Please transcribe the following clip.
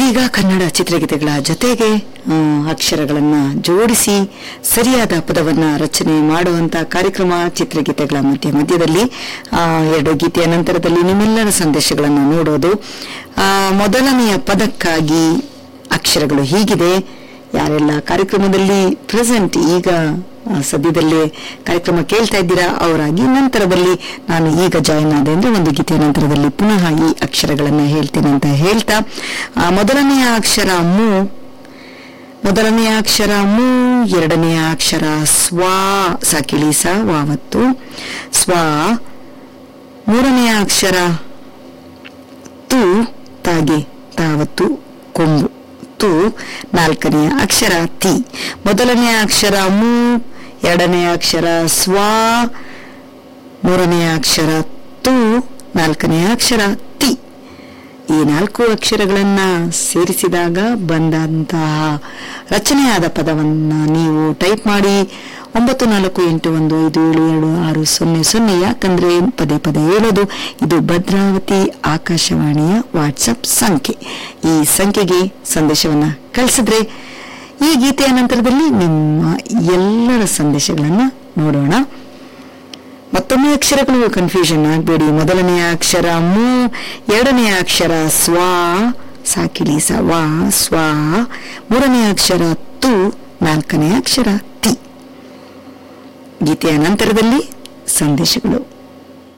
ಇದೀಗ ಕನ್ನಡ ಚಿತ್ರಗೀತೆಗಳ ಜೊತೆಗೆ ಆ, ಅಕ್ಷರಗಳನ್ನ ಜೋಡಿಸಿ ಸರಿಯಾದ ಪದವನ್ನ ರಚನೆ ಮಾಡುವಂತ ಕಾರ್ಯಕ್ರಮ ಚಿತ್ರಗೀತೆಗಳ ಮಧ್ಯ ಮಧ್ಯದಲ್ಲಿ ಆ, ಎರಡು ಗೀತೆಯ ನಂತರದಲ್ಲಿ ನಿಮ್ಮೆಲ್ಲರ ಸಂದೇಶಗಳನ್ನು ನೋಡೋದು ಆ, ಮೊದಲನೆಯ ಪದಕ್ಕಾಗಿ ಅಕ್ಷರಗಳು ಹೀಗಿದೆ ಯಾರೆಲ್ಲ ಕಾರ್ಯಕ್ರಮದಲ್ಲಿ ಪ್ರೆಸೆಂಟ್ ಈಗ ಆ, ಸದ್ಯದಲ್ಲೇ ಕಾರ್ಯಕ್ರಮ ಕೇಳ್ತಾ ಇದ್ದೀರಾ ಅವರಾಗಿ ನಂತರದಲ್ಲಿ ನಾನು ಈಗ ಜಾಯಿನ್ ಆದೆ ಅಂದ್ರೆ ಒಂದು ಗೀತೆಯ ನಂತರದಲ್ಲಿ ಪುನಃ ಈ ಅಕ್ಷರಗಳನ್ನ ಹೇಳ್ತೇನೆ ಅಂತ ಹೇಳ್ತಾ ಆ, ಮೊದಲನೆಯ ಅಕ್ಷರ ಮು ಮೊದಲನೆಯ ಅಕ್ಷರ ಮು ಎರಡನೆಯ ಅಕ್ಷರ ಸ್ವಾ ಸಾಕಿಳಿ ಸ ವಾವತ್ತು ಸ್ವಾ ಮೂರನೆಯ ಅಕ್ಷರ ತು ತಾಗೆ ತಾವತ್ತು ಕೊಂಬು ತು ನಾಲ್ಕನೆಯ ಅಕ್ಷರ ತಿ ಮೊದಲನೆಯ ಅಕ್ಷರ ಮು ಎರಡನೆಯ ಅಕ್ಷರ ಸ್ವಾ ಮೂರನೆಯ ಅಕ್ಷರ ತು ನಾಲ್ಕನೆಯ ಅಕ್ಷರ ತಿ ಈ ನಾಲ್ಕು ಅಕ್ಷರಗಳನ್ನ ಸೇರಿಸಿದಾಗ ಬಂದಂತಹ ರಚನೆಯಾದ ಪದವನ್ನ ನೀವು ಟೈಪ್ ಮಾಡಿ ಒಂಬತ್ತು ನಾಲ್ಕು ಎಂಟು ಒಂದು ಐದು ಏಳು ಏಳು ಆರು ಸೊನ್ನೆ ಸೊನ್ನೆ ಯಾಕಂದ್ರೆ ಪದೇ ಪದೇ ಹೇಳೋದು ಇದು ಭದ್ರಾವತಿ ಆಕಾಶವಾಣಿಯ ವಾಟ್ಸಪ್ ಸಂಖ್ಯೆ ಈ ಸಂಖ್ಯೆಗೆ ಸಂದೇಶವನ್ನ ಕಳಿಸಿದ್ರೆ ಈ ಗೀತೆಯ ನಂತರದಲ್ಲಿ ನಿಮ್ಮ ಎಲ್ಲರ ಸಂದೇಶಗಳನ್ನ ನೋಡೋಣ ಮತ್ತೊಮ್ಮೆ ಅಕ್ಷರಗಳು ಕನ್ಫ್ಯೂಷನ್ ಆಗಬೇಡಿ ಮೊದಲನೆಯ ಅಕ್ಷರ ಮು ಎರಡನೆಯ ಅಕ್ಷರ ಸ್ವಾ ಸಾಕಿಲಿ ಸ ವಾ ಸ್ವಾ ಮೂರನೆಯ ಅಕ್ಷರ ತು ನಾಲ್ಕನೆಯ ಅಕ್ಷರ ತಿ ಗೀತೆಯ ನಂತರದಲ್ಲಿ ಸಂದೇಶಗಳು